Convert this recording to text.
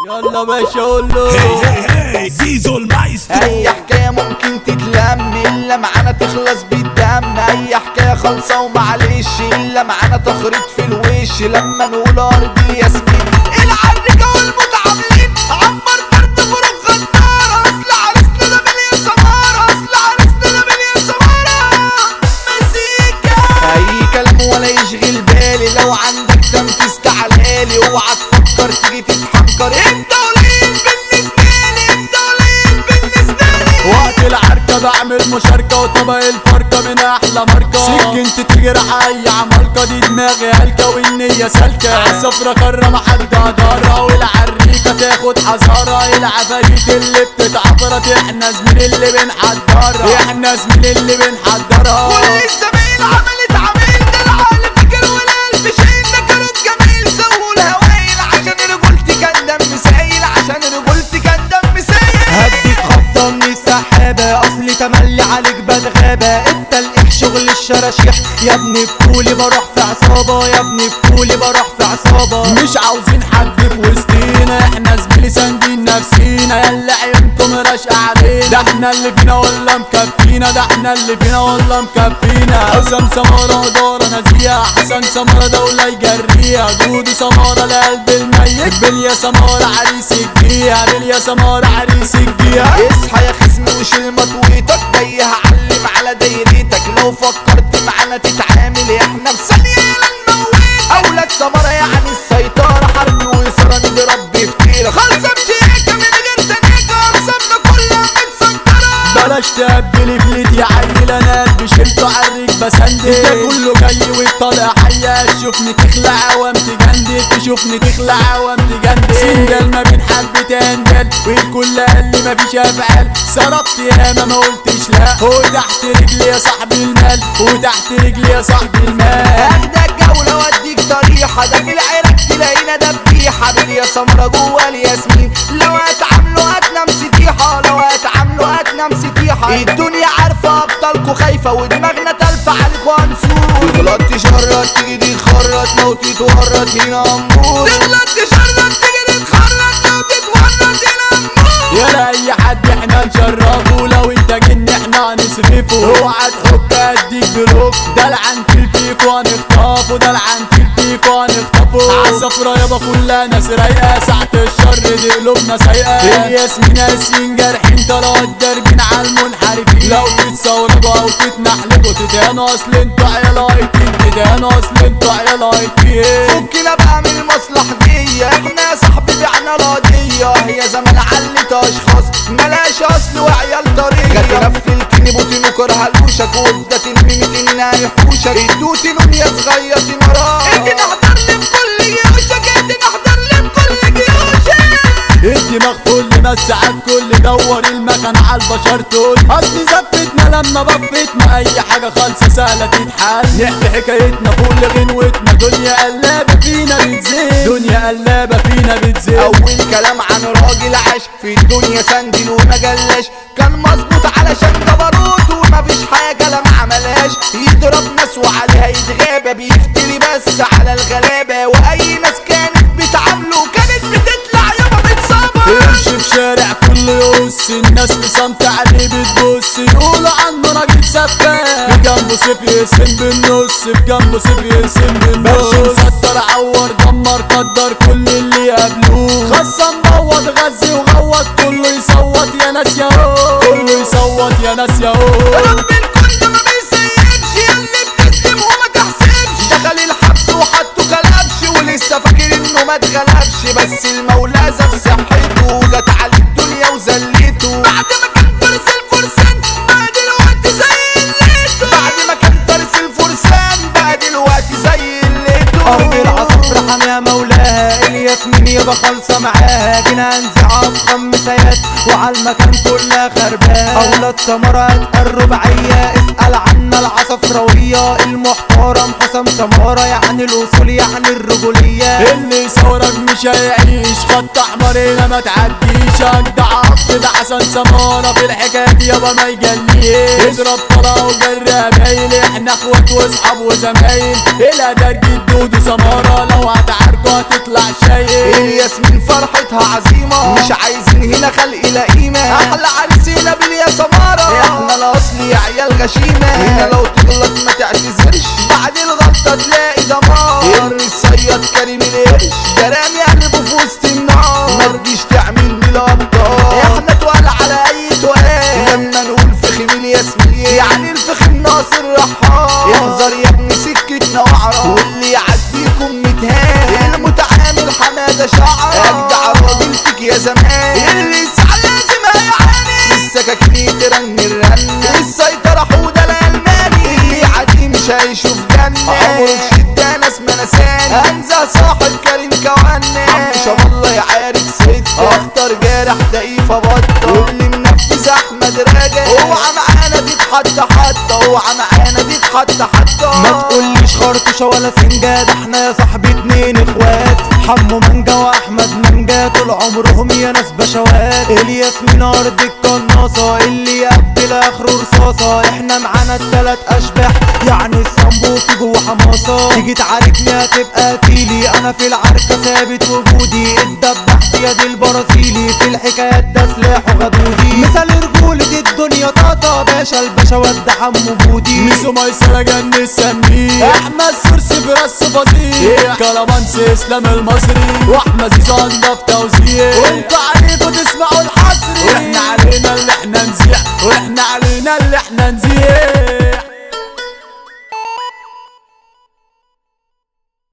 يلا باشا قول له هي هي هي زيزو المايسترو اي حكاية ممكن تتلم الا معانا تخلص بالدم اي حكاية خالصة ومعلش الا معانا تخريط في الوش لما نقول ارض الياسمين العركة والمتعاملين عمر فرد فروق غدارة اصل عرسنا ده مليون سمارة اصل عرسنا ده مليون سمارة مزيكا اي كلام ولا يشغل بالي لو عندك دم تستعلالي اوعى تفكر تيجي تتحنكر انت قليل بالنسبة لي انت قليل بالنسبة لي وقت العركة بعمل مشاركة وطبق الفركة من أحلى ماركة سكنت تجرح أي عمالقة دي دماغي هلكة والنية سالكة عالسفرة كرة محد قدرها والعريكة تاخد حذرها العفاريت اللي بتتعفرت احنا زميل اللي بنحضرها احنا زميل اللي بنحضرها كل الزمايل عملت عميل ده العقل فكر والقلب شايل ده كروت جميل سووا الهوايل عشان رجولتي كان دم سايل عشان رجولتي كان دم سايل هديك خبطة من السحابة أصلي تملي عليك بتغابة انت الإح شغل الشراشيح يا ابني بطولي بروح في عصابة يا ابني بطولي بروح في عصابة مش عاوزين حد في وسطينا احنا زميلي ساندين نفسينا يلا عيونكم راشقة علينا ده احنا اللي فينا ولا مكفينا ده احنا اللي فينا ولا مكفينا حسام سمارة دارة نزيهة حسن سمارة دولة يجريها دودو سمارة لقلب الميت بليا سمارة عريس الجيها بليا سمارة عريس الجيها اصحى يا خصمي وشيل مطويتك جاي هعلم على دايرتك لو فكرت معانا تتعامل احنا في ثانية نموت اولاد سمرة يعني السيطرة حرب وإثارة نضرب بفتيرة خلصة بشيكة من غير تنيكة أقسامنا كلها متسنطرة بلاش تقبلي فليت يا عيل انا قلبي شلته عالريك بسندل ده كله جاي والطلقة حية تشوفني تخلع عوام تجندل تشوفني تخلع عوام تجندل سندل ما بين حبة تندل والكل قال لي مفيش افعال صرفت ياما ما قلتش لا وتحت رجلي يا صاحبي المال وتحت رجلي يا صاحبي المال اخدك جولة واديك طريحة ده في العراق تلاقينا دبيحة باليا سمرة جوه الياسمين لو هتعاملوا هتنام سطيحة لو هتعاملوا هتنام سطيحة الدنيا عارفة ابطالكوا خايفة ودماغنا تلفة عليكوا هنسوق تغلط تشرط تيجي تتخرط لو تتورط هنا هنموت تغلط تشرط تيجي تتخرط لو تتورط هنا هنموت يا اي حد احنا نشرفه لو انت جن احنا هنصرفه اوعى تحك اديك بروك ده العنتيل فيك وهنخطفه ده العنتيل فيك وهنخطفه عالسفرة يابا كلها ناس رايقة ساعة الشر دي قلوبنا سايقة الياسمين ياسين جارحين طلعت دارجين على المنحرفين لو تتصوروا او تتنحلبوا تتهانوا اصل انتوا عيال هايتين تتهانوا اصل انتوا عيال هايتين فكنا بقى من المصلحة دي احنا يا صاحبي بعنا القضية هي زمان علت اشخاص ملاش اصل وعيال طريقة جت نفلتني بوتين وكرهلوشك وادت الميمة انها يحوشك ادوتي نون يا صغير نراك انت نحضر لي بكل جيوشك انت نحضر لي بكل جيوشك الدماغ كل ما الساعات كل دور المكان على البشر تقول اصل زفتنا لما بفتنا اي حاجه خالصه سهله تتحل نحكي حكايتنا فوق غنوتنا دنيا قلابه فينا بتزيد دنيا قلابه فينا بتزيد اول كلام عن راجل عاش في الدنيا سندل وما جلاش كان مظبوط علشان جبروت ومفيش حاجه لا ما عملهاش يضرب ناس وعليها يتغابى بيفتري بس على الغلابه واي ناس كانت بتعامله كانت بتطلع يابا متصابه امشي في شارع كله يقص الناس بصمت عليه بتبص يقولوا عنه راجل سفاح في جنبه سيف يقسم بالنص في جنبه سيف يقسم بالنص برش مسطر عور دمر قدر كل اللي يقابلوه خصم بوض غزي وغوط كله يصوت يا ناس يا هو كله يصوت يا ناس يا هو رب الكل ده ما بيسيبش ياللي بتسلم وما تحسبش دخل الحبس وحطه كلبش ولسه فاكر انه ما اتغلبش بس المولى زف صحته وجت على الدنيا وذلته بعد ما كان فارس الفرسان بقى دلوقتي زي الليتو بعد ما كان فارس الفرسان بقى دلوقتي زي الليتو أرض العصفر حامية مولاها الياسمين يبقى خالصة معاها جينا انزعها بخمسيات وعلى المكان كلها خربان أولاد سمرة تقرب عيا اسأل عنا العصفراوية المحترم حسام سمارة يعني الأصول يعني الرجولية اللي يصورك مش هيعيش خط احمر هنا ما تعديش اجدع كده حسن سمارة في الحكايات يابا ما يجليش اضرب طلع وجري عمايل احنا اخوات واصحاب وزمايل الى درج الدود سمارة لو هتعاركوا هتطلع شايل الياسمين فرحتها عزيمة مش عايزين هنا خلق لئيمة أحلى عريسينا باليا سمارة احنا الأصل يا عيال غشيمة هنا لو تغلط ما تعتذرش بعد الغلطة تلاقي دمار الصياد كريم القرش جرامي قلبه في وسط النار ما تجيش تعمل لي الأبطال احنا تقال على أي تقال لما نقول فخم الياسمين يعني الفخم ناصر رحال احذر يا ابني سكتنا واعرف واللي يعديكم متهان المتعامل حمادة شعر اجدع راجل فيك يا زمان اللي يسعى لازم هيعاني السكاكين ترن الرن السيطرة حودة الألماني اللي يعدي مش هيشوف جنة عمره شدة ناس منساني انزه صاحب كريم كواني عم شاء الله يعارك ست اختار جارح ضعيفة بطة واللي منفذ احمد راجع اوعى معانا تتحط حتى اوعى معانا تتحط حتى ما تقوليش خرطوشة ولا سنجة ده احنا يا صاحبي اتنين اخوات حمو منجا واحمد منجا طول عمرهم يا ناس بشوات الياس من ارض القناصة اللي يقبل اخره رصاصة احنا معانا التلات اشباح يعني الصنبو في جوه حماصة تيجي تعاركني هتبقى تيلي انا في العركة ثابت وجودي الدبح زياد البرازيلي في الحكايات ده سلاحه غدودي مثال رجولة الدنيا طاطا باشا الباشا ود حمو بودي ميسو ميسرة جن السمير احمد سرسي في راس فظيع كلامانس اسلام المصري واحمد زيزو انضف توزيع وانتوا